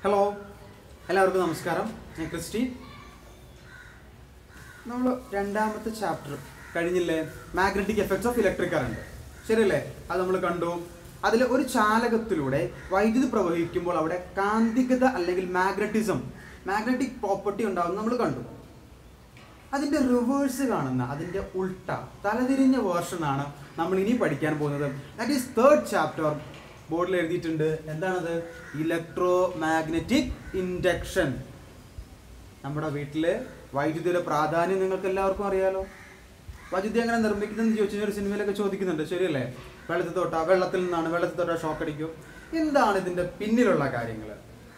hello എല്ലാവർക്കും നമസ്കാരം ഞാൻ ക്രിസ്റ്റി നമ്മൾ രണ്ടാമത്തെ ചാപ്റ്റർ കഴിഞ്ഞില്ലേ magnetic effects of electric current ശരിയല്ലേ അത് നമ്മൾ കണ്ടു അതിൽ ഒരു ചാലകത്തിലൂടെ വൈദ്യുതി പ്രവഹിക്കുമ്പോൾ അവിടെ കാന്തികത അല്ലെങ്കിൽ മാഗ്നറ്റിസം മാഗ്നറ്റിക് പ്രോപ്പർട്ടി ഉണ്ടാവും നമ്മൾ കണ്ടു അതിൻ്റെ റിവേഴ്സ് കാണുന്ന അതിൻ്റെ ഉൾട്ട തലതിരിഞ്ഞ വേർഷനാണ് നമ്മൾ ഇനി പഠിക്കാൻ പോകുന്നത് ദാറ്റ് ഈസ് തേർഡ് ചാപ്റ്റർ ബോർഡിൽ എഴുതിയിട്ടുണ്ട് എന്താണത് ഇലക്ട്രോ മാഗ്നറ്റിക് ഇൻഡക്ഷൻ നമ്മുടെ വീട്ടിൽ വൈദ്യുതിയുടെ പ്രാധാന്യം നിങ്ങൾക്ക് എല്ലാവർക്കും അറിയാലോ വൈദ്യുതി എങ്ങനെ നിർമ്മിക്കുന്നതെന്ന് ചോദിച്ചു കഴിഞ്ഞാൽ ഒരു സിനിമയിലൊക്കെ ചോദിക്കുന്നുണ്ട് ശരിയല്ലേ വെള്ളത്തിൽ തൊട്ടാ വെള്ളത്തിൽ നിന്നാണ് വെള്ളത്തിൽ തൊട്ടാ ഷോക്ക് അടിക്കും എന്താണ് ഇതിൻ്റെ പിന്നിലുള്ള കാര്യങ്ങൾ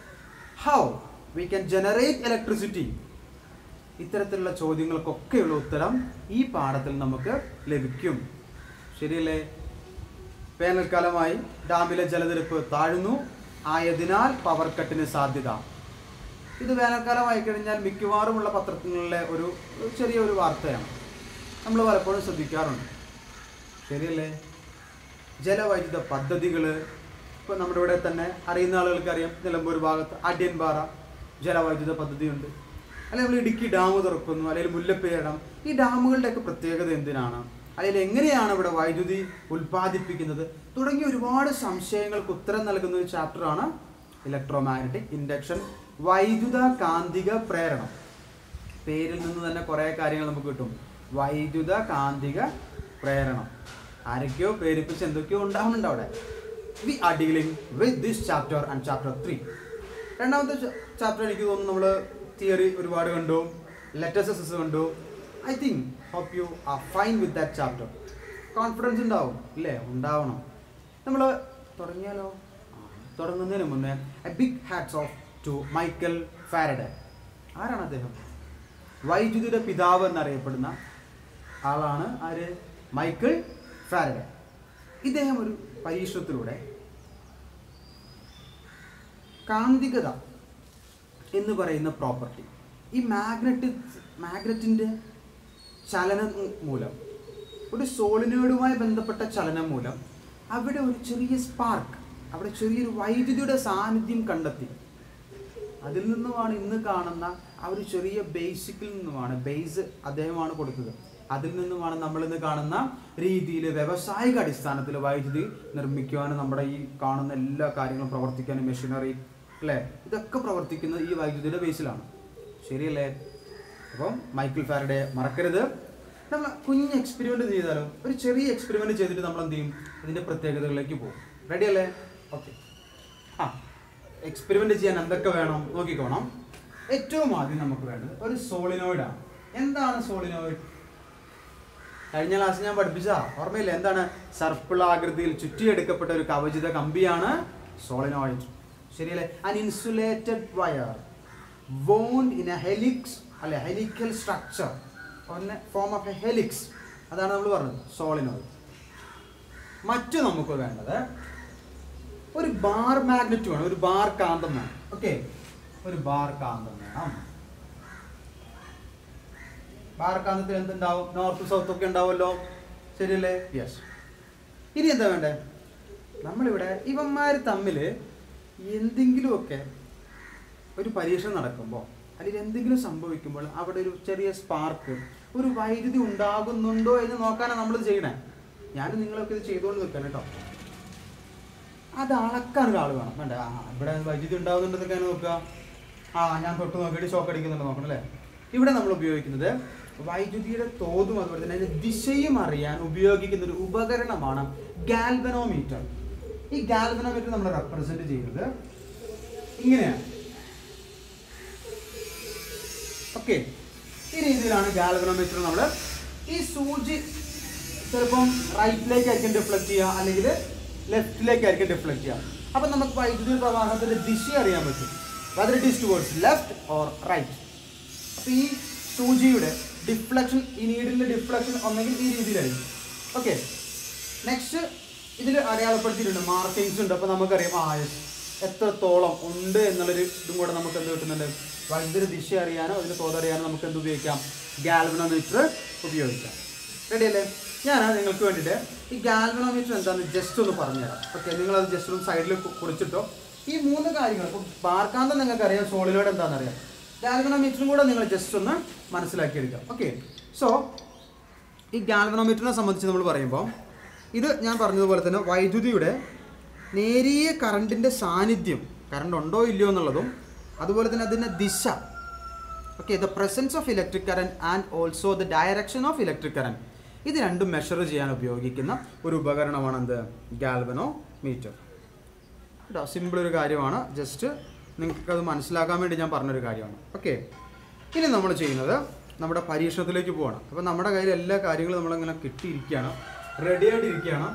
how we can generate electricity ഇത്തരത്തിലുള്ള ചോദ്യങ്ങൾക്കൊക്കെയുള്ള ഉത്തരം ഈ പാഠത്തിൽ നമുക്ക് ലഭിക്കും ശരിയല്ലേ വേനൽക്കാലമായി ഡാമിലെ ജലനിരപ്പ് താഴുന്നു ആയതിനാൽ പവർ കട്ടിന് സാധ്യത ഇത് വേനൽക്കാലമായി കഴിഞ്ഞാൽ മിക്കവാറുമുള്ള പത്രങ്ങളിലെ ഒരു ഒരു ചെറിയ ഒരു വാർത്തയാണ് നമ്മൾ പലപ്പോഴും ശ്രദ്ധിക്കാറുണ്ട് ശരിയല്ലേ ജലവൈദ്യുത പദ്ധതികൾ ഇപ്പോൾ നമ്മുടെ ഇവിടെ തന്നെ അറിയുന്ന ആളുകൾക്ക് അറിയാം നിലമ്പൂർ ഭാഗത്ത് അടിയൻപാറ ജലവൈദ്യുത പദ്ധതിയുണ്ട് അല്ലെങ്കിൽ നമ്മൾ ഇടുക്കി ഡാം തുറക്കുന്നു അല്ലെങ്കിൽ മുല്ലപ്പെരിയാർ ഡാം ഈ ഡാമുകളുടെയൊക്കെ പ്രത്യേകത എന്തിനാണ് അല്ലെങ്കിൽ എങ്ങനെയാണ് ഇവിടെ വൈദ്യുതി ഉൽപ്പാദിപ്പിക്കുന്നത് തുടങ്ങിയ ഒരുപാട് സംശയങ്ങൾക്ക് ഉത്തരം നൽകുന്ന ഒരു ചാപ്റ്ററാണ് ഇലക്ട്രോ മാഗ്നറ്റിക് ഇൻഡക്ഷൻ വൈദ്യുത കാന്തിക പ്രേരണം പേരിൽ നിന്ന് തന്നെ കുറേ കാര്യങ്ങൾ നമുക്ക് കിട്ടും വൈദ്യുത കാന്തിക പ്രേരണം ആരൊക്കെയോ പേരിപ്പിച്ച് എന്തൊക്കെയോ ഉണ്ടാവുന്നുണ്ട് അവിടെ we are dealing with this chapter and chapter three രണ്ടാമത്തെ ചാപ്റ്റർ എനിക്ക് തോന്നുന്നു നമ്മൾ തിയറി ഒരുപാട് കണ്ടു ലെറ്റേഴ്സസ് കണ്ടു I think hope you are fine with that chapter confidence ഉണ്ടാവും ഇല്ലേ ഉണ്ടാവണം നമ്മൾ തുടങ്ങിയാലോ ആ, തുടങ്ങുന്നതിന് മുന്നേ a big hats off to Michael Faraday ആരാണ് അദ്ദേഹം വൈദ്യുതിയുടെ പിതാവ് എന്നറിയപ്പെടുന്ന ആളാണ് ആര് മൈക്കിൾ ഫാരഡെ ഇദ്ദേഹം ഒരു പരീക്ഷണത്തിലൂടെ കാന്തികത എന്ന് പറയുന്ന പ്രോപ്പർട്ടി ഈ മാഗ്നറ്റ് മാഗ്നറ്റിൻ്റെ ചലനം മൂലം ഒരു സോളിനോയിഡുമായി ബന്ധപ്പെട്ട ചലനം മൂലം അവിടെ ഒരു ചെറിയ സ്പാർക്ക് അവിടെ ചെറിയൊരു വൈദ്യുതിയുടെ സാന്നിധ്യം കണ്ടെത്തി അതിൽ നിന്നുമാണ് ഇന്ന് കാണുന്ന ആ ഒരു ചെറിയ ബേസിക്കിൽ നിന്നുമാണ് ബേസ് അദ്ദേഹമാണ് കൊടുത്തത് അതിൽ നിന്നുമാണ് നമ്മൾ ഇന്ന് കാണുന്ന രീതിയിൽ വ്യവസായിക അടിസ്ഥാനത്തിൽ വൈദ്യുതി നിർമ്മിക്കുവാനും നമ്മുടെ ഈ കാണുന്ന എല്ലാ കാര്യങ്ങളും പ്രവർത്തിക്കാനും മെഷീനറി അല്ലേ ഇതൊക്കെ പ്രവർത്തിക്കുന്നത് ഈ വൈദ്യുതിയുടെ ബേസിലാണ് ശരിയല്ലേ അപ്പം മൈക്കിൾ ഫാരഡെ മറക്കരുത് നമ്മൾ കുഞ്ഞ് എക്സ്പെരിമെൻ്റ് ചെയ്താലോ ഒരു ചെറിയ എക്സ്പെരിമെൻ്റ് ചെയ്തിട്ട് നമ്മൾ എന്ത് ചെയ്യും ഇതിൻ്റെ പ്രത്യേകതകളിലേക്ക് പോകും റെഡി അല്ലേ ഓക്കെ ആ എക്സ്പെരിമെൻ്റ് ചെയ്യാൻ എന്തൊക്കെ വേണം നോക്കിക്കോണം ഏറ്റവും ആദ്യം നമുക്ക് വേണ്ടത് ഒരു സോളിനോയിഡ് ആണ് എന്താണ് സോളിനോയിഡ് കഴിഞ്ഞ ക്ലാസ് ഞാൻ പഠിപ്പിച്ച ഓർമ്മയില്ല എന്താണ് സർപ്പിൾ ആകൃതിയിൽ ചുറ്റിയെടുക്കപ്പെട്ട ഒരു കവചിത കമ്പിയാണ് സോളിനോയിഡ് ശരിയല്ലേ an insulated wire wound in a helix അല്ലെ helical structure form of a helix അതാണ് നമ്മൾ പറഞ്ഞത് സോളിനോയിഡ് മറ്റു നമുക്ക് വേണ്ടത് ഒരു ബാർ മാഗ്നറ്റ് വേണം ഒരു ബാർ കാന്തം വേണം ഓക്കെ ഒരു ബാർ കാന്തം വേണം ബാർ കാന്തത്തിൽ എന്തുണ്ടാവും നോർത്ത് സൗത്ത് ഒക്കെ ഉണ്ടാവുമല്ലോ ശരിയല്ലേ യെസ് ഇനി എന്താ വേണ്ടേ നമ്മളിവിടെ ഇവന്മാർ തമ്മിൽ എന്തെങ്കിലുമൊക്കെ ഒരു പരീക്ഷ നടക്കുമ്പോൾ അല്ലെങ്കിൽ എന്തെങ്കിലും സംഭവിക്കുമ്പോൾ അവിടെ ഒരു ചെറിയ സ്പാർക്ക് ഒരു വൈദ്യുതി ഉണ്ടാകുന്നുണ്ടോ എന്ന് നോക്കാനാണ് നമ്മൾ ചെയ്യണേ ഞാൻ നിങ്ങളൊക്കെ ഇത് ചെയ്തുകൊണ്ട് നിൽക്കണം കേട്ടോ അത് അളക്കാൻ ഒരാൾ വേണം വേണ്ട ആ ഇവിടെ വൈദ്യുതി ഉണ്ടാകുന്നുണ്ടെന്നൊക്കെ നോക്കുക ആ ഞാൻ തൊട്ട് നോക്കിയിട്ട് ഷോക്ക് അടിക്കുന്നുണ്ട് നോക്കണം അല്ലേ ഇവിടെ നമ്മൾ ഉപയോഗിക്കുന്നത് വൈദ്യുതിയുടെ തോതും അതുപോലെ തന്നെ അതിന്റെ ദിശയും അറിയാൻ ഉപയോഗിക്കുന്ന ഒരു ഉപകരണമാണ് ഗാൽവനോമീറ്റർ ഈ ഗാൽവനോമീറ്റർ നമ്മൾ റെപ്രസെന്റ് ചെയ്യുന്നത് ഇങ്ങനെയാണ് ഓക്കെ ഈ രീതിയിലാണ് ഗാൽവനോമീറ്റർ നമ്മൾ ഈ സൂചി ചിലപ്പം റൈറ്റിലേക്കായിരിക്കും ഡിഫ്ലക്ട് ചെയ്യുക അല്ലെങ്കിൽ ലെഫ്റ്റിലേക്കായിരിക്കും ഡിഫ്ലക്ട് ചെയ്യുക അപ്പം നമുക്ക് വൈദ്യുതി പ്രവാഹത്തിൻ്റെ ദിശ അറിയാൻ പറ്റും whether it is towards left or right അപ്പോൾ ഈ സൂചിയുടെ ഡിഫ്ലക്ഷൻ ഈ നീഡിൻ്റെ ഡിഫ്ലക്ഷൻ ഒന്നെങ്കിൽ ഈ രീതിയിലായിരിക്കും ഓക്കെ നെക്സ്റ്റ് ഇതിൽ അടയാളപ്പെടുത്തിയിട്ടുണ്ട് മാർക്കിങ്സ് ഉണ്ട് അപ്പോൾ നമുക്കറിയാം ആ yes, എത്രത്തോളം ഉണ്ട് എന്നുള്ളൊരു ഇതും കൂടെ നമുക്ക് എന്ത് കിട്ടുന്നുണ്ട് വൈദ്യുതി ദിശ അറിയാനോ അതിന് തോതറിയാനോ നമുക്ക് എന്ത് ഉപയോഗിക്കാം ഗാൽവനോമീറ്റർ ഉപയോഗിക്കാം റെഡി അല്ലേ ഞാൻ നിങ്ങൾക്ക് വേണ്ടിയിട്ട് ഈ ഗാൽവനോമീറ്റർ എന്താണെന്ന് ജസ്റ്റ് ഒന്ന് പറഞ്ഞുതരാം ഓക്കെ നിങ്ങളത് ജസ്റ്റ് ഒന്ന് സൈഡിൽ കുറിച്ചിട്ടോ ഈ മൂന്ന് കാര്യങ്ങൾ ഇപ്പം ബാർക്കാന്തം നിങ്ങൾക്ക് അറിയാം സോളിനോട് എന്താണെന്ന് അറിയാം ഗാൽവനോമീറ്ററും കൂടെ നിങ്ങൾ ജസ്റ്റ് ഒന്ന് മനസ്സിലാക്കിയെടുക്കാം ഓക്കെ സോ ഈ ഗാൽവനോമീറ്ററിനെ സംബന്ധിച്ച് നമ്മൾ പറയുമ്പോൾ ഇത് ഞാൻ പറഞ്ഞതുപോലെ തന്നെ വൈദ്യുതിയുടെ നേരിയ കറണ്ടിൻ്റെ സാന്നിധ്യം കറണ്ട് ഉണ്ടോ ഇല്ലയോ എന്നുള്ളതും അതുപോലെ തന്നെ അതിൻ്റെ ദിശ okay the presence of electric current and also the direction of electric current ഇത് രണ്ടും മെഷർ ചെയ്യാൻ ഉപയോഗിക്കുന്ന ഒരു ഉപകരണമാണ് എന്ത് ഗാൽവനോ മീറ്റർ കേട്ടോ സിമ്പിൾ ഒരു കാര്യമാണ് ജസ്റ്റ് നിങ്ങൾക്ക് അത് മനസ്സിലാക്കാൻ വേണ്ടി ഞാൻ പറഞ്ഞൊരു കാര്യമാണ് ഓക്കെ ഇനി നമ്മൾ ചെയ്യുന്നത് നമ്മുടെ പരീക്ഷണത്തിലേക്ക് പോകണം അപ്പോൾ നമ്മുടെ കയ്യിൽ എല്ലാ കാര്യങ്ങളും നമ്മളിങ്ങനെ കിട്ടിയിരിക്കുകയാണ് റെഡി ആയിട്ടിരിക്കുകയാണ്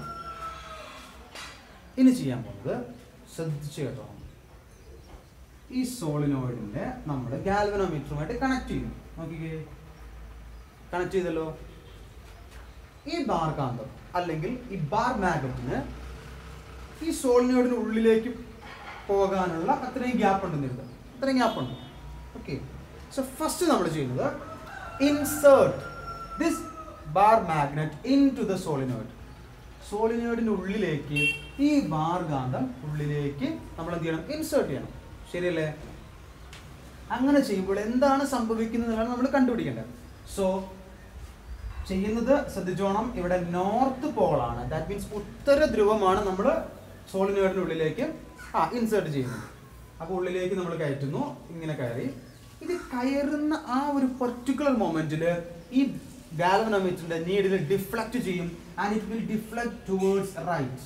ഇനി ചെയ്യാൻ പോകുന്നത് ശ്രദ്ധിച്ച് കേട്ടോ ഈ സോളിനോയിഡിനെ നമ്മൾ ഗാൽവനോമീറ്ററുമായിട്ട് കണക്ട് ചെയ്യും നോക്കിക്കേ കണക്ട് ചെയ്തല്ലോ ഈ ബാർ കാന്തം അല്ലെങ്കിൽ ഈ ബാർ മാഗ്നറ്റിന് ഈ സോളിനോയിഡിന് ഉള്ളിലേക്ക് പോകാനുള്ള അത്രയും ഗ്യാപ്പ് ഉണ്ടെന്ന് എഴുതാം അത്രയും ഗ്യാപ്പ് ഉണ്ട് ഓക്കെ സോ ഫസ്റ്റ് നമ്മൾ ചെയ്യുന്നത് insert this bar magnet into the solenoid സോളിനോയിഡിൻ്റെ ഉള്ളിലേക്ക് ഈ ബാർ കാന്തം ഉള്ളിലേക്ക് നമ്മൾ എന്ത് ചെയ്യണം ഇൻസേർട്ട് ചെയ്യണം ശരിയല്ലേ അങ്ങനെ ചെയ്യുമ്പോൾ എന്താണ് സംഭവിക്കുന്നത് എന്നാണ് നമ്മൾ കണ്ടുപിടിക്കേണ്ടത് സോ ചെയ്യുന്നത് ശ്രദ്ധിച്ചോണം ഇവിടെ നോർത്ത് പോളാണ് ദാറ്റ് മീൻസ് ഉത്തര ധ്രുവമാണ് നമ്മൾ സോളിനോയിഡിൻ്റെ ഉള്ളിലേക്ക് ആ ഇൻസേർട്ട് ചെയ്യുന്നത് അപ്പോൾ ഉള്ളിലേക്ക് നമ്മൾ കയറ്റുന്നു ഇങ്ങനെ കയറി ഇത് കയറുന്ന ആ ഒരു പെർട്ടിക്കുലർ മൊമെന്റിൽ ഈ ഗാലവനോമീറ്ററിന്റെ നീഡിൽ ഡിഫ്ലക്റ്റ് ചെയ്യും and it will deflect towards right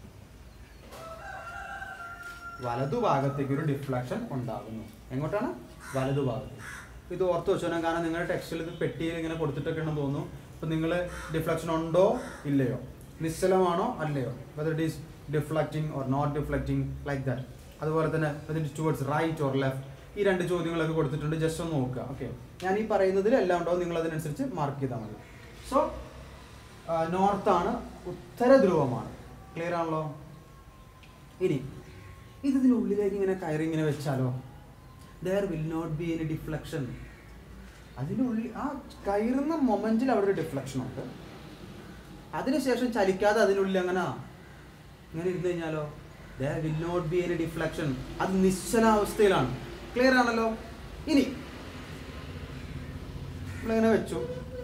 വലതുഭാഗത്തേക്ക് ഒരു ഡിഫ്ലക്ഷൻ ഉണ്ടാകുന്നു എങ്ങോട്ടാണ് വലതുഭാഗത്ത് ഇത് ഓർത്ത് വെച്ചോണം കാരണം നിങ്ങളുടെ ടെക്സ്റ്റിൽ ഇത് പെട്ടിയിൽ ഇങ്ങനെ കൊടുത്തിട്ടൊക്കെ ഉണ്ടെന്ന് തോന്നുന്നു അപ്പം നിങ്ങൾ ഡിഫ്ലക്ഷൻ ഉണ്ടോ ഇല്ലയോ നിശ്ചലമാണോ അല്ലയോ whether it is deflecting or not deflecting like that അതുപോലെ തന്നെ whether it towards right or left ഈ രണ്ട് ചോദ്യങ്ങളൊക്കെ കൊടുത്തിട്ടുണ്ട് ജസ്റ്റ് ഒന്ന് നോക്കുക ഓക്കെ ഞാൻ ഈ പറയുന്നതിൽ എല്ലാം ഉണ്ടോ നിങ്ങൾ അതിനനുസരിച്ച് മാർക്ക് ചെയ്താൽ മതി സോ നോർത്താണ് ഉത്തര ധ്രുവമാണ് ക്ലിയർ ആണല്ലോ ഇനി ഇത് ഇതിനുള്ളിലേക്ക് ഇങ്ങനെ കയറി ഇങ്ങനെ വെച്ചാലോ there will not be any deflection അതിനുള്ളിൽ ആ കയറുന്ന മൊമെന്റിൽ അവിടെ ഒരു ഡിഫ്ലക്ഷൻ ഉണ്ട് അതിനുശേഷം ചലിക്കാതെ അതിനുള്ളിൽ അങ്ങനെ ഇങ്ങനെ ഇരുന്ന് കഴിഞ്ഞാലോ there will not be any deflection അത് നിശ്ചലാവസ്ഥയിലാണ് ക്ലിയർ ആണല്ലോ ഇനി നമ്മളിങ്ങനെ വെച്ചു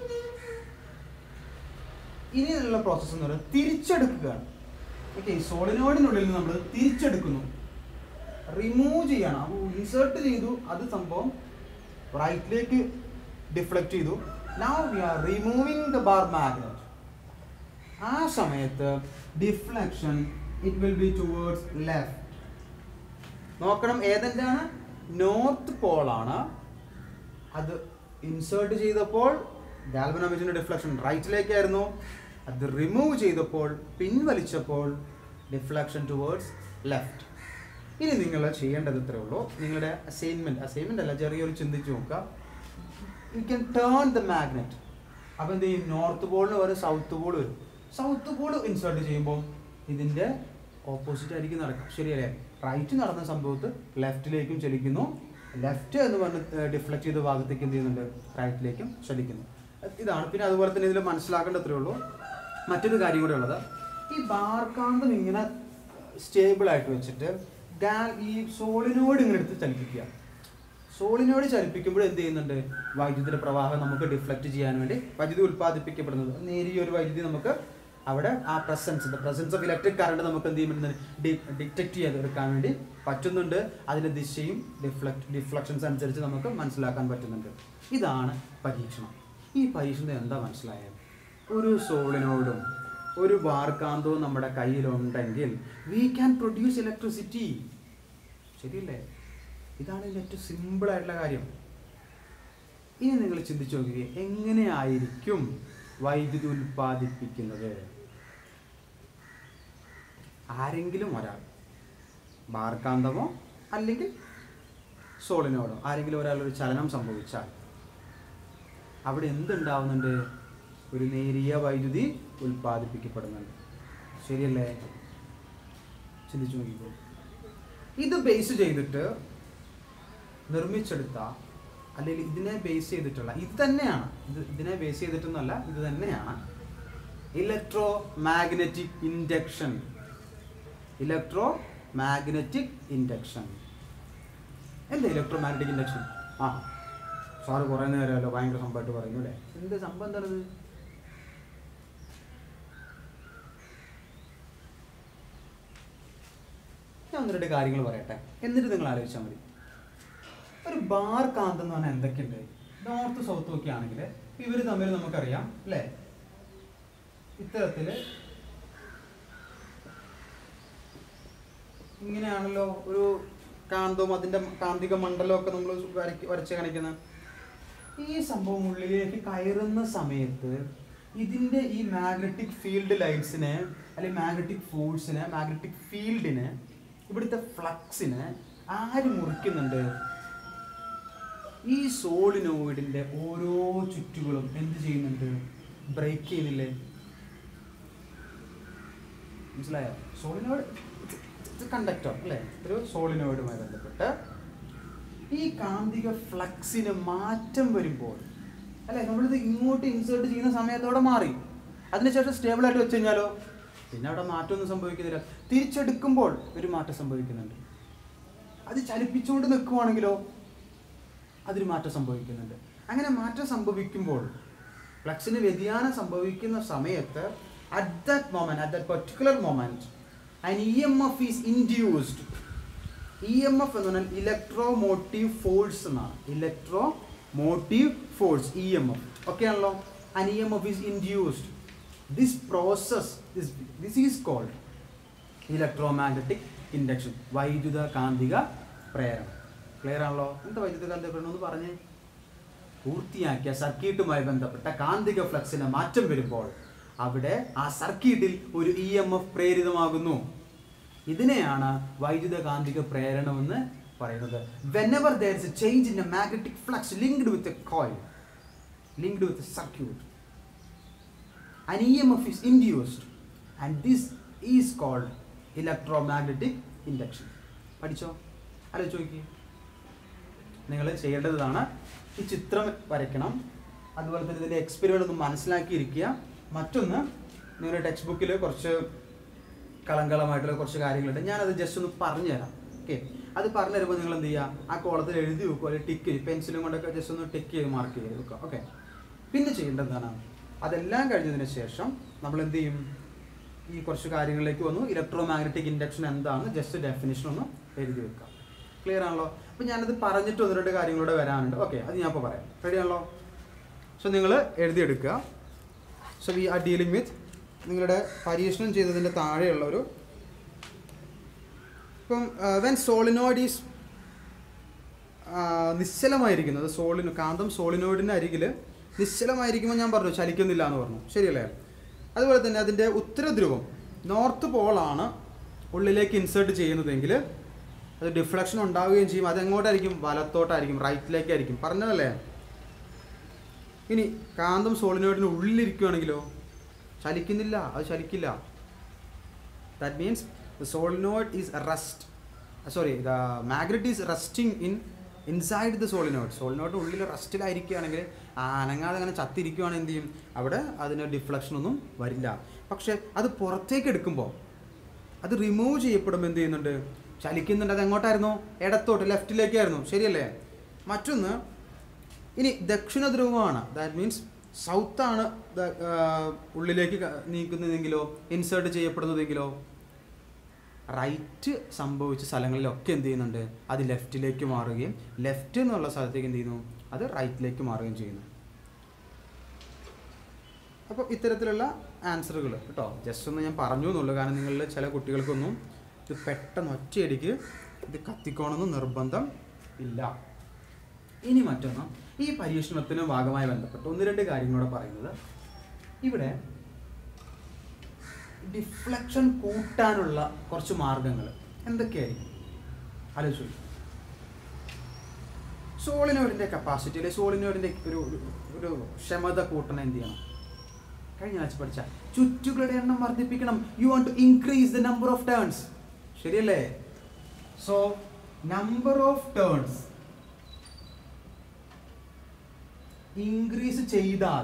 ഇനിയുള്ള പ്രോസസ്സ് എന്ന് പറയുന്നത് തിരിച്ചെടുക്കുകയാണ് ഓക്കെ സോളിനോയിഡിനുള്ളിൽ നിന്ന് നമ്മൾ തിരിച്ചെടുക്കുന്നു റിമൂവ് ചെയ്യണം അപ്പോൾ ഇൻസേർട്ട് ചെയ്തു അത് സംഭവം റൈറ്റിലേക്ക് ഡിഫ്ലക്റ്റ് ചെയ്തു now we are removing the bar magnet ആ സമയത്ത് deflection it will be towards left നോക്കണം ഏതെന്താണ് നോർത്ത് പോളാണ് അത് ഇൻസേർട്ട് ചെയ്തപ്പോൾ ഗാൽവനോമീറ്ററിന്റെ ഡിഫ്ലക്ഷൻ റൈറ്റിലേക്കായിരുന്നു അത് റിമൂവ് ചെയ്തപ്പോൾ പിൻവലിച്ചപ്പോൾ ഡിഫ്ലക്ഷൻ ടുവേർഡ്സ് ലെഫ്റ്റ് ഇനി നിങ്ങൾ ചെയ്യേണ്ടത് ഇത്രേ ഉള്ളൂ നിങ്ങളുടെ അസൈൻമെന്റ് അസൈൻമെന്റ് അല്ല ചെറിയൊരു ചിന്തിച്ച് നോക്കുക you can turn the magnet അപ്പോൾ എന്ത് ചെയ്യും നോർത്ത് പോളിന് പകരം സൗത്ത് പോൾ വരും സൗത്ത് പോൾ ഇൻസേർട്ട് ചെയ്യുമ്പോൾ ഇതിൻ്റെ ഓപ്പോസിറ്റ് ആയിരിക്കും നടക്കുക ശരിയല്ലേ റൈറ്റ് നടന്ന സംഭവത്ത് ലെഫ്റ്റിലേക്കും ചലിക്കുന്നു ലെഫ്റ്റ് എന്ന് പറഞ്ഞ് ഡിഫ്ലക്ട് ചെയ്ത ഭാഗത്തേക്ക് എന്ത് ചെയ്യുന്നുണ്ട് റൈറ്റിലേക്കും ചലിക്കുന്നു ഇതാണ് പിന്നെ അതുപോലെ തന്നെ ഇതിൽ മനസ്സിലാക്കേണ്ടത്രേ ഉള്ളൂ മറ്റൊരു കാര്യം കൂടെ ഉള്ളത് ഈ ബാർക്കാന്തം ഇങ്ങനെ സ്റ്റേബിൾ ആയിട്ട് വെച്ചിട്ട് ഗാൽ ഈ സോളിനോട് ഇങ്ങനെ എടുത്ത് ചലിപ്പിക്കുക സോളിനോട് ചലിപ്പിക്കുമ്പോൾ എന്ത് ചെയ്യുന്നുണ്ട് വൈദ്യുതിയുടെ പ്രവാഹം നമുക്ക് ഡിഫ്ലക്റ്റ് ചെയ്യാൻ വേണ്ടി വൈദ്യുതി ഉൽപ്പാദിപ്പിക്കപ്പെടുന്നത് നേരിയ ഒരു വൈദ്യുതി നമുക്ക് അവിടെ ആ presence the presence of electric current നമുക്ക് എന്ത് ചെയ്യുന്നുണ്ട് ഡിറ്റക്ട് ചെയ്തെടുക്കാൻ വേണ്ടി പറ്റുന്നുണ്ട് അതിൻ്റെ ദിശയും ഡിഫ്ലക്ട് ഡിഫ്ലക്ഷൻസ് അനുസരിച്ച് നമുക്ക് മനസ്സിലാക്കാൻ പറ്റുന്നുണ്ട് ഇതാണ് പരീക്ഷണം ഈ പരീക്ഷണത്തിൽ എന്താ മനസ്സിലായത് ഒരു സോളിനോടും ഒരു ബാർക്കാന്തവും നമ്മുടെ കയ്യിലുണ്ടെങ്കിൽ വി ക്യാൻ പ്രൊഡ്യൂസ് ഇലക്ട്രിസിറ്റി ശരിയല്ലേ ഇതാണ് ഇതിൻ്റെ ഏറ്റവും സിമ്പിൾ ആയിട്ടുള്ള കാര്യം ഇനി നിങ്ങൾ ചിന്തിച്ചു നോക്കുക എങ്ങനെയായിരിക്കും വൈദ്യുതി ഉൽപ്പാദിപ്പിക്കുന്നത് ആരെങ്കിലും ഒരാൾ ബാർക്കാന്തമോ അല്ലെങ്കിൽ സോളിനോടോ ആരെങ്കിലും ഒരാൾ ഒരു ചലനം സംഭവിച്ചാൽ അവിടെ എന്തുണ്ടാവുന്നുണ്ട് ഒരു നേരിയ വൈദ്യുതി ഉൽപ്പാദിപ്പിക്കപ്പെടുന്നുണ്ട് ശരിയല്ലേ ചിന്തിച്ചു നോക്കിക്കോ ഇത് ബേസ് ചെയ്തിട്ട് നിർമ്മിച്ചെടുത്ത അല്ലെങ്കിൽ ഇതിനെ ബേസ് ചെയ്തിട്ടുള്ള ഇത് തന്നെയാണ് ഇത് ഇതിനെ ബേസ് ചെയ്തിട്ടൊന്നുമല്ല ഇത് തന്നെയാണ് electromagnetic induction electromagnetic induction എന്താ ഇലക്ട്രോ മാഗ്നറ്റിക് ഇൻഡക്ഷൻ ആ സാറ് കുറേ നേരമല്ലോ ഭയങ്കര സംഭവമായിട്ട് പറയുന്നു അല്ലേ എന്ത് സംഭവം എന്താണത് ഞാൻ ഒന്ന് രണ്ട് കാര്യങ്ങൾ പറയട്ടെ എന്നിട്ട് നിങ്ങൾ ആലോചിച്ചാൽ മതി ഒരു ബാർ കാന്തം എന്ന് പറഞ്ഞാൽ എന്തൊക്കെയുണ്ട് നോർത്ത് സൗത്ത് ഒക്കെ ആണെങ്കിൽ ഇവർ തമ്മിൽ നമുക്കറിയാം അല്ലേ ഇത്തരത്തില് ഇങ്ങനെയാണല്ലോ ഒരു കാന്തവും അതിന്റെ കാന്തിക മണ്ഡലവും ഒക്കെ നമ്മൾ വരയ്ക്ക് വരച്ച് കാണിക്കുന്നത് ഈ സംഭവം ഉള്ളിലേക്ക് കയറുന്ന സമയത്ത് ഇതിന്റെ ഈ മാഗ്നറ്റിക് ഫീൽഡ് ലൈൻസിനെ അല്ലെങ്കിൽ മാഗ്നറ്റിക് ഫോഴ്സിനെ മാഗ്നറ്റിക് ഫീൽഡിനെ ഇവിടുത്തെ ഫ്ലക്സിനെ ആര് മുറിക്കുന്നുണ്ട് ഈ സോളിനോയിഡിന്റെ ഓരോ ചുറ്റുകളും എന്ത് ചെയ്യുന്നുണ്ട് ബ്രേക്ക് ചെയ്യുന്നില്ലേ മനസ്സിലായോ സോളിനോയിഡ് കണ്ടക്ടർ അല്ലേ ഒരു സോളിനോയിഡുമായി ബന്ധപ്പെട്ട് ഈ കാന്തിക ഫ്ലക്സിന് മാറ്റം വരുമ്പോൾ അല്ലെ നമ്മളിത് ഇങ്ങോട്ട് ഇൻസേർട്ട് ചെയ്യുന്ന സമയത്തോടെ മാറി അതിനുശേഷം സ്റ്റേബിൾ ആയിട്ട് വെച്ച് കഴിഞ്ഞാലോ പിന്നെ അവിടെ മാറ്റമൊന്നും സംഭവിക്കുന്നില്ല തിരിച്ചെടുക്കുമ്പോൾ ഒരു മാറ്റം സംഭവിക്കുന്നുണ്ട് അത് ചലിപ്പിച്ചുകൊണ്ട് നിൽക്കുവാണെങ്കിലോ അതിന് മാറ്റം സംഭവിക്കുന്നുണ്ട് അങ്ങനെ മാറ്റം സംഭവിക്കുമ്പോൾ ഫ്ലക്സിന് വ്യതിയാനം സംഭവിക്കുന്ന സമയത്ത് at that moment at that particular moment an E M F is induced E M F എന്ന് പറഞ്ഞാൽ ഇലക്ട്രോ മോട്ടീവ് ഫോഴ്സ് എന്നാണ് electromotive force E M F okay ആണല്ലോ an E M F is induced this process this this is called electromagnetic induction വൈദ്യുത കാന്തിക പ്രേരണം clear ആണല്ലോ എന്താ വൈദ്യുത കാന്തിക പ്രേരണം എന്ന് പറഞ്ഞേ പൂർത്തിയാക്കിയ സർക്യൂട്ടുമായി ബന്ധപ്പെട്ട കാന്തിക ഫ്ലക്സിന് മാറ്റം വരുമ്പോൾ അവിടെ ആ സർക്യൂട്ടിൽ ഒരു ഇ എം എഫ് പ്രേരിതമാകുന്നു ഇതിനെയാണ് വൈദ്യുത കാന്തിക പ്രേരണം എന്ന് പറയുന്നത് whenever there is a change in a magnetic flux linked with a coil linked with a circuit an EMF is induced and this is called electromagnetic induction പഠിച്ചോ ആലോചിച്ച് നോക്കി നിങ്ങൾ ചെയ്യേണ്ടതാണ് ഈ ചിത്രം വരയ്ക്കണം അതുപോലെ തന്നെ ഇതിൻ്റെ എക്സ്പെരിമെൻ്റ് ഒന്ന് മനസ്സിലാക്കിയിരിക്കുക മറ്റൊന്ന് നിങ്ങളുടെ ടെക്സ്റ്റ് ബുക്കിൽ കുറച്ച് കളങ്കളമായിട്ടുള്ള കുറച്ച് കാര്യങ്ങളുണ്ട് ഞാനത് ജസ്റ്റ് ഒന്ന് പറഞ്ഞു തരാം ഓക്കെ അത് പറഞ്ഞു തരുമ്പോൾ നിങ്ങൾ എന്ത് ചെയ്യുക ആ കോളത്തിൽ എഴുതി വെക്കുക അല്ലെങ്കിൽ ടിക്ക് പെൻസിലും കൊണ്ടൊക്കെ ജസ്റ്റ് ഒന്ന് ടിക്ക് ചെയ്ത് മാർക്ക് ചെയ്ത് വെക്കുക ഓക്കെ പിന്നെ ചെയ്യേണ്ടത് എന്താണ് അതെല്ലാം കഴിഞ്ഞതിന് ശേഷം നമ്മൾ എന്ത് ചെയ്യും ഈ കുറച്ച് കാര്യങ്ങളിലേക്ക് വന്നു ഇലക്ട്രോ മാഗ്നറ്റിക് ഇൻഡക്ഷൻ എന്താണെന്ന് ജസ്റ്റ് ഡെഫിനിഷൻ ഒന്ന് എഴുതി വെക്കാം ക്ലിയർ ആണല്ലോ അപ്പം ഞാനത് പറഞ്ഞിട്ട് ഒന്ന് രണ്ട് കാര്യങ്ങളൂടെ വരാനുണ്ട് ഓക്കെ അത് ഞാൻ ഇപ്പോൾ പറയാം റെഡി ആണല്ലോ സോ നിങ്ങൾ എഴുതിയെടുക്കുക so we are dealing with നിങ്ങളുടെ പരീക്ഷണം ചെയ്തതിൻ്റെ താഴെയുള്ള ഒരു ഇപ്പം വെൻ സോളിനോയിഡ് ഈസ് നിശ്ചലമായിരിക്കുന്നത് സോളിന് കാന്തം സോളിനോയിഡിൻ്റെ അരികിൽ നിശ്ചലമായിരിക്കുമ്പോൾ ഞാൻ പറഞ്ഞു ചലിക്കുന്നില്ല എന്ന് പറഞ്ഞു ശരിയല്ലേ അതുപോലെ തന്നെ അതിൻ്റെ ഉത്തരധ്രുവം നോർത്ത് പോളാണ് ഉള്ളിലേക്ക് ഇൻസേർട്ട് ചെയ്യുന്നതെങ്കിൽ അത് ഡിഫ്ലക്ഷൻ ഉണ്ടാവുകയും ചെയ്യും അതെങ്ങോട്ടായിരിക്കും വലത്തോട്ടായിരിക്കും റൈറ്റിലേക്കായിരിക്കും പറഞ്ഞതല്ലേ ഇനി കാന്തം സോളിനോയിഡിന് ഉള്ളിലിരിക്കുകയാണെങ്കിലോ ചലിക്കുന്നില്ല അത് ചലിക്കില്ല that means the solenoid is rest sorry the magnet is resting in inside the solenoid solenoid ഉള്ളിൽ റസ്റ്റിലായിരിക്കുകയാണെങ്കിൽ ആ അനങ്ങാതെ അങ്ങനെ ചത്തിരിക്കുകയാണെങ്കിൽ എന്ത് ചെയ്യും അവിടെ അതിന് ഡിഫ്ലക്ഷൻ ഒന്നും വരില്ല പക്ഷെ അത് പുറത്തേക്ക് എടുക്കുമ്പോൾ അത് റിമൂവ് ചെയ്യപ്പെടുമ്പോൾ എന്ത് ചെയ്യുന്നുണ്ട് ചലിക്കുന്നുണ്ട് അത് എങ്ങോട്ടായിരുന്നു ഇടത്തോട്ട് ലെഫ്റ്റിലേക്കായിരുന്നു ശരിയല്ലേ മറ്റൊന്ന് ഇനി ദക്ഷിണ ധ്രുവമാണ് ദാറ്റ് മീൻസ് സൗത്താണ് ഉള്ളിലേക്ക് ക- നീക്കുന്നതെങ്കിലോ ഇൻസേർട്ട് ചെയ്യപ്പെടുന്നതെങ്കിലോ റൈറ്റ് സംഭവിച്ച സ്ഥലങ്ങളിലൊക്കെ എന്ത് ചെയ്യുന്നുണ്ട് അത് ലെഫ്റ്റിലേക്ക് മാറുകയും ലെഫ്റ്റ് എന്നുള്ള സ്ഥലത്തേക്ക് എന്ത് ചെയ്യുന്നു അത് റൈറ്റിലേക്ക് മാറുകയും ചെയ്യുന്നു അപ്പോൾ ഇത്തരത്തിലുള്ള ആൻസറുകൾ കേട്ടോ ജസ്റ്റ് ഒന്ന് ഞാൻ പറഞ്ഞു എന്നുള്ളൂ കാരണം നിങ്ങളിൽ ചില കുട്ടികൾക്കൊന്നും ഇത് പെട്ടെന്ന് ഒറ്റയടിക്ക് ഇത് കത്തിക്കോണമെന്ന് നിർബന്ധം ഇല്ല ഇനി മറ്റൊന്ന് ഈ പരീക്ഷണത്തിന് ഭാഗമായി ബന്ധപ്പെട്ട് ഒന്ന് രണ്ട് കാര്യങ്ങളോട് പറയുന്നത് ഇവിടെ ഡിഫ്ലക്ഷൻ കൂട്ടാനുള്ള കുറച്ച് മാർഗങ്ങൾ എന്തൊക്കെയായിരിക്കും ആലോചിച്ചു സോളിനോയിഡിൻ്റെ കപ്പാസിറ്റി അല്ലെ സോളിനോയിഡിൻ്റെ ഒരു ഒരു- ഒരു ക്ഷമത കൂട്ടണം എന്ത് ചെയ്യണം കഴിഞ്ഞ ആഴ്ച പഠിച്ച ചുറ്റുകളുടെ എണ്ണം വർദ്ധിപ്പിക്കണം you want to increase the number of turns ശരിയല്ലേ so number of turns increase ചെയ്താൽ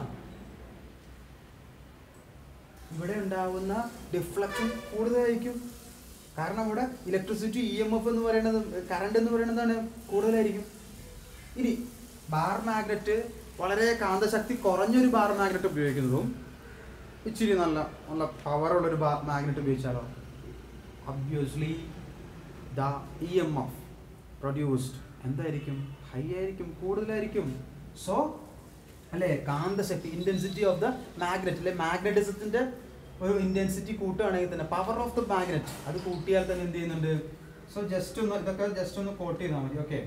ഇവിടെ ഉണ്ടാവുന്ന ഡിഫ്ലക്ഷൻ കൂടുതലായിരിക്കും കാരണം അവിടെ ഇലക്ട്രിസിറ്റി ഇ എം എഫ് എന്ന് പറയുന്നത് കറണ്ട് എന്ന് പറയുന്നതാണ് കൂടുതലായിരിക്കും ഇനി ബാർ മാഗ്നറ്റ് വളരെ കാന്തശക്തി കുറഞ്ഞൊരു ബാർ മാഗ്നറ്റ് ഉപയോഗിക്കുന്നതും ഇച്ചിരി നല്ല നല്ല പവറുള്ള ഒരു ബാർ മാഗ്നറ്റ് ഉപയോഗിച്ചാലോ obviously the E M F produced എന്തായിരിക്കും ഹൈ ആയിരിക്കും കൂടുതലായിരിക്കും സോ അല്ലേ കാന്തശക്തി ഇൻറ്റൻസിറ്റി ഓഫ് ദ മാഗ്നറ്റ് അല്ലെ മാഗ്നറ്റിസത്തിന്റെ ഒരു ഇൻറ്റൻസിറ്റി കൂട്ടുകയാണെങ്കിൽ തന്നെ പവർ ഓഫ് ദ മാഗ്നറ്റ് അത് കൂട്ടിയാൽ തന്നെ എന്ത് ചെയ്യുന്നുണ്ട് സോ ജസ്റ്റ് ഒന്ന് ഇതൊക്കെ ജസ്റ്റ് ഒന്ന് കോട്ട് ചെയ്താൽ മതി ഓക്കെ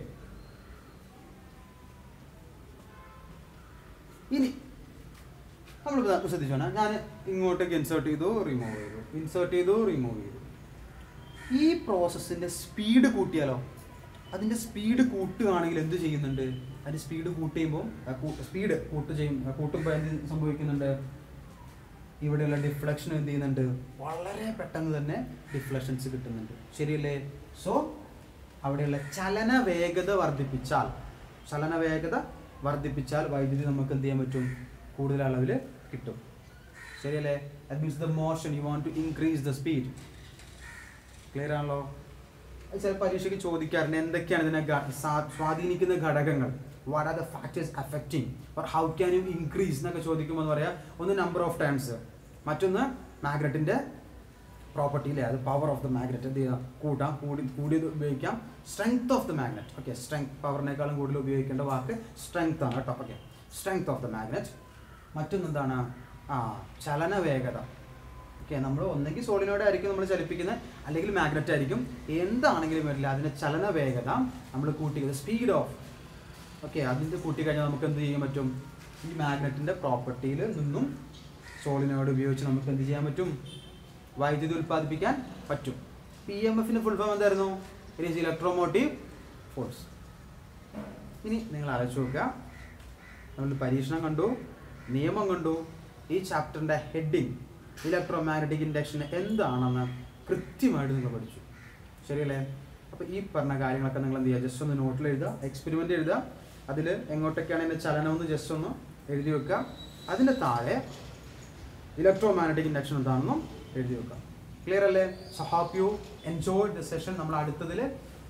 ഇനി നമ്മൾ ശ്രദ്ധിച്ചോണ ഞാൻ ഇങ്ങോട്ടേക്ക് ഇൻസേർട്ട് ചെയ്തു റിമൂവ് ചെയ്തു ഇൻസേർട്ട് ചെയ്തു റിമൂവ് ചെയ്തു ഈ പ്രോസസ്സിന്റെ സ്പീഡ് കൂട്ടിയാലോ അതിന്റെ സ്പീഡ് കൂട്ടുകയാണെങ്കിൽ എന്ത് ചെയ്യുന്നുണ്ട് അതിന്റെ സ്പീഡ് കൂട്ടിയുമ്പോൾ സ്പീഡ് കൂട്ട് ചെയ്യും കൂട്ടുമ്പോൾ എന്ത് സംഭവിക്കുന്നുണ്ട് ഇവിടെയുള്ള ഡിഫ്ലക്ഷൻ എന്ത് ചെയ്യുന്നുണ്ട് വളരെ പെട്ടെന്ന് തന്നെ ഡിഫ്ലക്ഷൻസ് കിട്ടുന്നുണ്ട് ശരിയല്ലേ സോ അവിടെയുള്ള ചലന വേഗത വർദ്ധിപ്പിച്ചാൽ ചലന വേഗത വർദ്ധിപ്പിച്ചാൽ വൈദ്യുതി നമുക്ക് എന്ത് ചെയ്യാൻ പറ്റും കൂടുതൽ അളവിൽ കിട്ടും ശരിയല്ലേ that means the motion you want to increase the speed clear ആണല്ലോ അത് ചില പരീക്ഷയ്ക്ക് ചോദിക്കാറുണ്ട് എന്തൊക്കെയാണ് ഇതിനെ ഗ- സാ- സ്വാധീനിക്കുന്ന ഘടകങ്ങൾ what are the factors affecting or how can you increase എന്നൊക്കെ ചോദിക്കുമ്പോൾ എന്ന് പറയാം ഒന്ന് നമ്പർ ഓഫ് ടൈംസ് മറ്റൊന്ന് മാഗ്നറ്റിന്റെ പ്രോപ്പർട്ടി അല്ലേ അത് പവർ ഓഫ് ദ മാഗ്നറ്റ് എന്ത് ചെയ്യാം കൂട്ടാം കൂടി കൂടിയത് ഉപയോഗിക്കാം strength of the magnet okay strength പവറിനേക്കാളും കൂടുതൽ ഉപയോഗിക്കേണ്ട വാക്ക് സ്ട്രെങ്ത് ആണ് കേട്ടോ okay strength of the magnet മറ്റൊന്ന് എന്താണ് ആ ചലന വേഗത ഓക്കെ നമ്മൾ ഒന്നെങ്കിൽ സോളിനോട് ആയിരിക്കും നമ്മൾ ചലിപ്പിക്കുന്നത് അല്ലെങ്കിൽ മാഗ്നറ്റ് ആയിരിക്കും എന്താണെങ്കിലും വരില്ല അതിൻ്റെ ചലന വേഗത നമ്മൾ കൂട്ടിയത് സ്പീഡ് ഓഫ് ഓക്കെ അതിൻ്റെ കൂട്ടിക്കഴിഞ്ഞാൽ നമുക്ക് എന്ത് ചെയ്യാൻ പറ്റും ഈ മാഗ്നറ്റിൻ്റെ പ്രോപ്പർട്ടിയിൽ നിന്നും സോളിനോട് ഉപയോഗിച്ച് നമുക്ക് എന്ത് ചെയ്യാൻ പറ്റും വൈദ്യുതി ഉൽപ്പാദിപ്പിക്കാൻ പറ്റും പി എം എഫിൻ്റെ ഫുൾ ഫോം എന്തായിരുന്നു ഇറ്റ് ഈസ് ഇലക്ട്രോമോട്ടീവ് ഫോഴ്സ് ഇനി നിങ്ങൾ ആലോചിച്ച് നോക്കുക നമ്മൾ പരീക്ഷണം കണ്ടു നിയമം കണ്ടു ഈ ചാപ്റ്ററിൻ്റെ ഹെഡിങ് ഇലക്ട്രോ മാഗ്നറ്റിക് ഇൻഡക്ഷൻ എന്താണെന്ന് കൃത്യമായിട്ട് നിങ്ങൾ പഠിച്ചു ശരിയല്ലേ അപ്പോൾ ഈ പറഞ്ഞ കാര്യങ്ങളൊക്കെ നിങ്ങൾ എന്ത് ചെയ്യുക ജസ്റ്റ് ഒന്ന് നോട്ടിൽ എഴുതുക എക്സ്പെരിമെൻ്റ് എഴുതുക അതിൽ എങ്ങോട്ടൊക്കെയാണ് എൻ്റെ ചലനം എന്ന് ജസ്റ്റ് ഒന്ന് എഴുതി വെക്കുക അതിൻ്റെ താഴെ ഇലക്ട്രോ മാഗ്നറ്റിക് ഇൻഡക്ഷൻ എന്താണെന്നും എഴുതി വെക്കുക ക്ലിയർ അല്ലേ so hope you enjoy the session നമ്മൾ അടുത്തതിൽ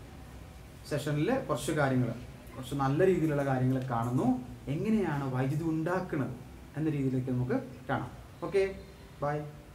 സെഷനിൽ കുറച്ച് കാര്യങ്ങൾ കുറച്ച് നല്ല രീതിയിലുള്ള കാര്യങ്ങൾ കാണുന്നു എങ്ങനെയാണ് വൈദ്യുതി ഉണ്ടാക്കുന്നത് എന്ന രീതിയിലേക്ക് നമുക്ക് കാണാം ഓക്കെ ബൈ